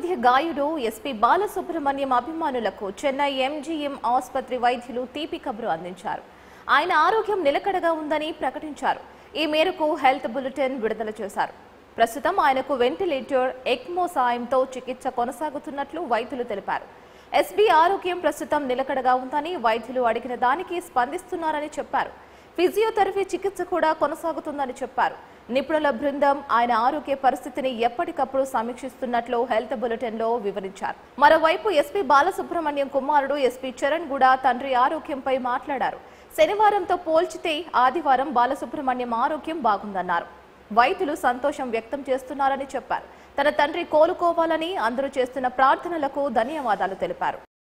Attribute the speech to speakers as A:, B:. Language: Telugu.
A: నేపథ్య గాయుడు ఎస్పీ బాలసుబ్రహ్మణ్యం అభిమానులకు చెన్నై ఎంజీఎం ఆసుపత్రి వైద్యులు తీపి కబురు అందించారు ఆయన ఆరోగ్యం నిలకడగా ఉందని ప్రకటించారు ఈ మేరకు హెల్త్ బులెటిన్ విడుదల చేశారు ప్రస్తుతం ఆయనకు వెంటిలేటర్ ఎక్మో సాయంతో చికిత్స కొనసాగుతున్నట్లు వైద్యులు తెలిపారు ఎస్బీ ఆరోగ్యం ప్రస్తుతం నిలకడగా ఉందని వైద్యులు అడిగిన దానికి స్పందిస్తున్నారని చెప్పారు ఫిజియోథెరపీ చికిత్స కూడా కొనసాగుతుందని చెప్పారు నిపుణుల బృందం ఆయన ఆరోగ్య పరిస్థితిని ఎప్పటికప్పుడు సమీక్షిస్తున్నట్లు హెల్త్ బులెటిన్ లో వివరించారు మరోవైపు ఎస్పీ బాలసుబ్రహ్మణ్యం కుమారుడు ఎస్పీ చరణ్ కూడా తండ్రి ఆరోగ్యంపై మాట్లాడారు శనివారంతో పోల్చితే ఆదివారం బాలసుబ్రహ్మణ్యం ఆరోగ్యం బాగుందన్నారు వైద్యులు సంతోషం వ్యక్తం చేస్తున్నారని చెప్పారు తన తండ్రి కోలుకోవాలని అందరూ చేస్తున్న ప్రార్థనలకు ధన్యవాదాలు తెలిపారు